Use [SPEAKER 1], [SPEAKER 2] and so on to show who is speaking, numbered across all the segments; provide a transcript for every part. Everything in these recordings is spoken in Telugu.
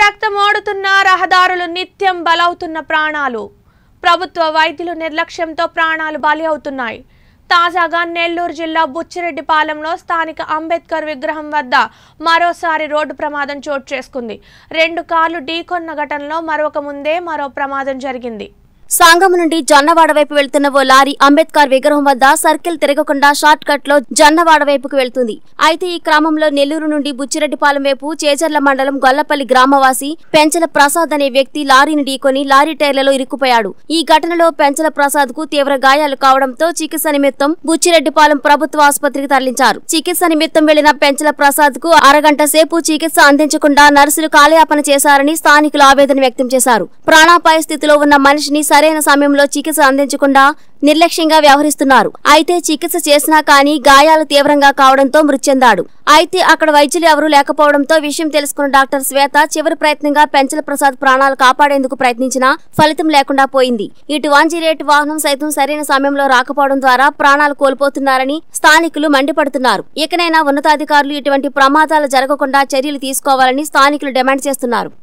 [SPEAKER 1] రక్తం ఓడుతున్న రహదారులు నిత్యం బలవుతున్న ప్రాణాలు ప్రభుత్వ వైద్యులు నిర్లక్ష్యంతో ప్రాణాలు బలి అవుతున్నాయి తాజాగా నెల్లూరు జిల్లా బుచ్చిరెడ్డిపాలెంలో స్థానిక అంబేద్కర్ విగ్రహం వద్ద మరోసారి రోడ్డు ప్రమాదం చోటు చేసుకుంది రెండు కార్లు ఢీకొన్న ఘటనలో మరొక ముందే మరో ప్రమాదం జరిగింది
[SPEAKER 2] సాంగం నుండి జొన్నవాడ వైపు వెళ్తున్న ఓ లారీ అంబేద్కర్ విగ్రహం వద్ద సర్కిల్ తిరగకుండా షార్ట్ కట్ లో జొన్నవాడ వైపుకు వెళ్తుంది అయితే ఈ క్రమంలో నెల్లూరు నుండి బుచ్చిరెడ్డిపాలెం వైపు చేజర్ల మండలం గొల్లపల్లి గ్రామవాసి పెంచల ప్రసాద్ అనే వ్యక్తి లారీని ఢీకొని లారీ టైర్లలో ఇరుక్కుపోయాడు ఈ ఘటనలో పెంచల ప్రసాద్ కు తీవ్ర గాయాలు కావడంతో చికిత్స నిమిత్తం బుచ్చిరెడ్డిపాలెం ప్రభుత్వ ఆసుపత్రికి తరలించారు చికిత్స నిమిత్తం వెళ్లిన పెంచల ప్రసాద్ కు అరగంట సేపు చికిత్స అందించకుండా నర్సులు కాలయాపన చేశారని స్థానికులు ఆవేదన వ్యక్తం చేశారు ప్రాణాపాయ స్థితిలో ఉన్న మనిషిని సరైన సమయంలో చికిత్స అందించకుండా నిర్లక్ష్యంగా వ్యవహరిస్తున్నారు అయితే చికిత్స చేసినా కానీ గాయాలు తీవ్రంగా కావడంతో మృతి చెందాడు అయితే అక్కడ వైద్యులు ఎవరూ లేకపోవడంతో విషయం తెలుసుకున్న డాక్టర్ శ్వేత చివరి ప్రయత్నంగా పెంచల ప్రసాద్ ప్రాణాలు కాపాడేందుకు ప్రయత్నించినా ఫలితం లేకుండా పోయింది ఇటు వాంజీరేట్ వాహనం సైతం సరైన సమయంలో రాకపోవడం ద్వారా ప్రాణాలు కోల్పోతున్నారని స్థానికులు మండిపడుతున్నారు ఇకనైనా ఉన్నతాధికారులు ఇటువంటి ప్రమాదాలు జరగకుండా చర్యలు తీసుకోవాలని స్థానికులు డిమాండ్ చేస్తున్నారు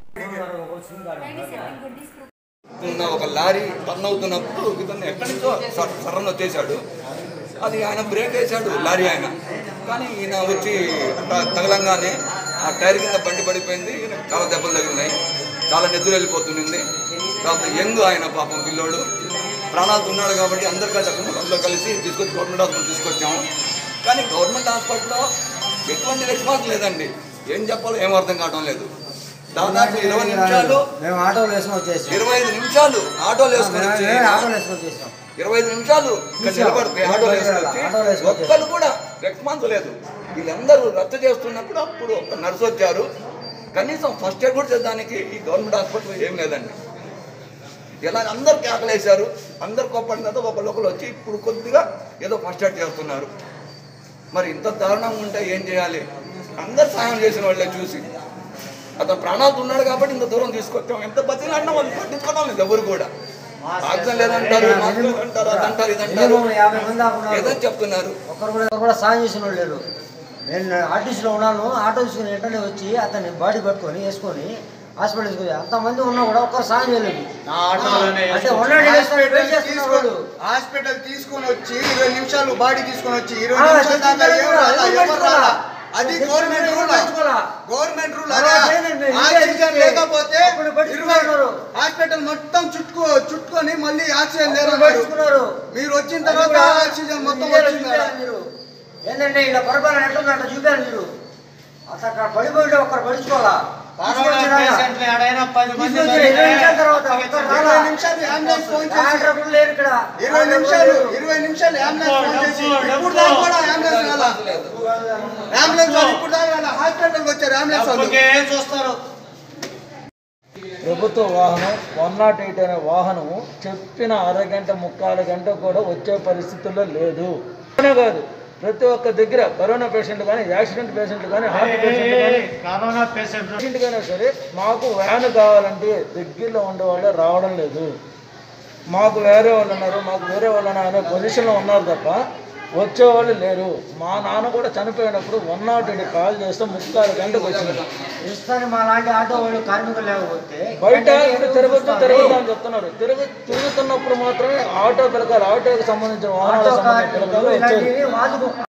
[SPEAKER 3] ఉన్న ఒక లారీ టర్న్ అవుతున్నప్పుడు ఇతను ఎక్కడి నుంచో సర్- సర్రన వచ్చేసాడు అది ఆయన బ్రేక్ వేశాడు లారీ ఆయన కానీ ఈయన వచ్చి త- తగలంగానే ఆ టైర్ కింద బండి పడిపోయింది ఈయన చాలా దెబ్బలు తగిలినాయి చాలా నెత్తురు వెళ్ళిపోతుంది తర్వాత యంగ్ ఆయన పాపం పిల్లోడు ప్రాణాలతో ఉన్నాడు కాబట్టి అందరు కలిసి అక్కడ అందరూ కలిసి తీసుకొచ్చి గవర్నమెంట్ హాస్పిటల్ తీసుకొచ్చాము కానీ గవర్నమెంట్ హాస్పిటల్లో ఎటువంటి రెస్పాన్స్ లేదండి ఏం చెప్పాలో ఏం అర్థం కావడం లేదు దాదాపు ఇరవై నిమిషాలు
[SPEAKER 4] మేము ఆటోలు వేసుకొని వచ్చేసాం
[SPEAKER 3] ఇరవై ఐదు నిమిషాలు ఆటోలు వేసుకొని వచ్చి
[SPEAKER 4] మేము ఆటోలు వేసుకొని వచ్చేసాం
[SPEAKER 3] ఇరవై ఐదు నిమిషాలు ఇక్కడ నిలబడితే ఆటోలు వేసుకొని
[SPEAKER 4] ఆటోలు
[SPEAKER 3] వచ్చి
[SPEAKER 4] వేసుకొని
[SPEAKER 3] ఒక్కరు కూడా రెస్పాన్స్ లేదు వీళ్ళందరూ రద్దు చేస్తున్నప్పుడు అప్పుడు ఒక నర్సు వచ్చారు కనీసం ఫస్ట్ ఎయిడ్ కూడా చేద్దానికి ఈ గవర్నమెంట్ హాస్పిటల్ ఏం లేదండి ఇలా అందరు కేకలేశారు అందరు కోపడిన తర్వాత ఒకళ్ళు ఒకళ్ళు వచ్చి ఇప్పుడు కొద్దిగా ఏదో ఫస్ట్ ఎయిడ్ చేస్తున్నారు మరి ఇంత దారుణంగా ఉంటే ఏం చేయాలి అందరు సహాయం చేసిన వాళ్ళే చూసి అతను ప్రాణాలతో ఉన్నాడు కాబట్టి ఇంత దూరం తీసుకొచ్చాం ఎంత బతిలాడినా వాళ్ళు పట్టించుకోవడం లేదు ఎవరు కూడా ఆక్సిజన్ లేదంటారు మాస్క్ లేదంటారు అదంటారు ఇదంటారు
[SPEAKER 4] మినిమం యాభై మంది దాకా ఉన్నారు
[SPEAKER 3] ఏదో చెప్తున్నారు
[SPEAKER 4] ఒక్కరు కూడా ఎవరు కూడా సాయం చేసిన వాళ్ళు లేరు నేను ఆర్టీసీలో ఉన్నాను ఆటో తీసుకుని వెంటనే వచ్చి అతన్ని బాడీ పట్టుకొని వేసుకొని హాస్పిటల్ తీసుకొని అంతమంది ఉన్నా కూడా ఒక్కరు సాయం చేయలేదు అంటే ఉన్నాడు వేసుకొని వెయిట్ చేస్తున్నారు వాళ్ళు.
[SPEAKER 5] హాస్పిటల్ తీసుకొని వచ్చి ఇరవై నిమిషాలు బాడీ తీసుకొని వచ్చి ఇరవై
[SPEAKER 4] ఆ,
[SPEAKER 5] నిమిషాలు దాకా
[SPEAKER 4] తెచ్చుకోవాలి
[SPEAKER 5] ఎవరు రాలా,
[SPEAKER 4] ఎవరు
[SPEAKER 5] ఎవరు రాలా. అది
[SPEAKER 4] తెచ్చుకోవాలి,
[SPEAKER 5] గవర్నమెంట్
[SPEAKER 4] ఎవరు
[SPEAKER 5] రూల్
[SPEAKER 4] తెచ్చుకోవాలా?
[SPEAKER 5] గవర్నమెంట్ రూల్
[SPEAKER 4] అలా
[SPEAKER 5] అదే
[SPEAKER 4] చేయలేదు, మీరు
[SPEAKER 5] ఆక్సిజన్
[SPEAKER 4] ఇండియా
[SPEAKER 5] లేకపోతే
[SPEAKER 4] అప్పుడు పట్టించుకున్నారు.
[SPEAKER 5] ఇరవై హాస్పిటల్ మొత్తం చుట్టుకో చుట్టుకొని మళ్ళీ ఆక్సిజన్
[SPEAKER 4] ఒక్కరు
[SPEAKER 5] లేదన్నారు
[SPEAKER 4] పట్టించుకున్నారు.
[SPEAKER 5] మీరు వచ్చిన
[SPEAKER 4] అది
[SPEAKER 5] తర్వాత
[SPEAKER 4] కూడా
[SPEAKER 5] ఆక్సిజన్ మొత్తం
[SPEAKER 4] ఇండియాలో
[SPEAKER 5] వచ్చింది
[SPEAKER 4] చూపారు మీరు ఏంటంటే ఇలా పరిపాలన ఎట్లుంది అట్లా చూపారు మీరు అసలు అక్కడ పడిపోయి ఒక్కరు పడుచుకోవాలా తీసుకొచ్చిన ఇరవై నిమిషాల తర్వాత ఒక్కరు రాలా.
[SPEAKER 5] ఇరవై నిమిషాలు అంబులెన్స్ ఫోన్ చేసి
[SPEAKER 4] డాక్టర్ కూడా లేరు ఇక్కడ
[SPEAKER 5] ఇరవై నిమిషాలు ఇరవై నిమిషాలు అంబులెన్స్ ఫోన్ చేసి ఇప్పుడు దాకా కూడా అంబులెన్స్ రాలా అంబులెన్స్ వాళ్ళు ఇప్పుడు దాకా రాలా హాస్పిటల్కి వచ్చారు అంబులెన్స్ వాళ్ళు
[SPEAKER 6] ప్రభుత్వ వాహనం వన్ నాట్ ఎయిట్ అనే వాహనము చెప్పిన అరగంట ముక్కాలు గంట కూడా వచ్చే పరిస్థితుల్లో లేదు అనే కాదు ప్రతి ఒక్క దగ్గర కరోనా పేషెంట్ కానీ యాక్సిడెంట్ పేషెంట్ కానీ హార్ట్ పేషెంట్ కానీ కరోనా పేషెంట్ పేషెంట్ కానీ సరే మాకు వ్యాన్ కావాలంటే దగ్గరలో ఉండేవాళ్ళే రావడం లేదు మాకు వేరే వాళ్ళు ఉన్నారు మాకు వేరే వాళ్ళు ఉన్నారు అనే పొజిషన్లో ఉన్నారు తప్ప వచ్చేవాళ్ళు లేరు మా నాన్న కూడా చనిపోయినప్పుడు వన్ నాట్ ఎయిట్ కాల్ చేస్తే ముక్కాలు గంటకు వచ్చింది
[SPEAKER 4] ఇస్తాను మా లాంటి ఆటో వాళ్ళు కార్మికులు లేకపోతే
[SPEAKER 6] బయట ఇప్పుడు తిరగొద్దు తిరగదు అని చెప్తున్నారు తిరుగు తిరుగుతున్నప్పుడు మాత్రమే ఆటో పిలకాలి ఆటోకి సంబంధించిన
[SPEAKER 4] ఆటో
[SPEAKER 6] వాహనాలకు సంబంధించిన
[SPEAKER 4] కార్మికులు
[SPEAKER 6] పిలకాలు వచ్చేది
[SPEAKER 4] ఇలాంటివి వాళ్ళు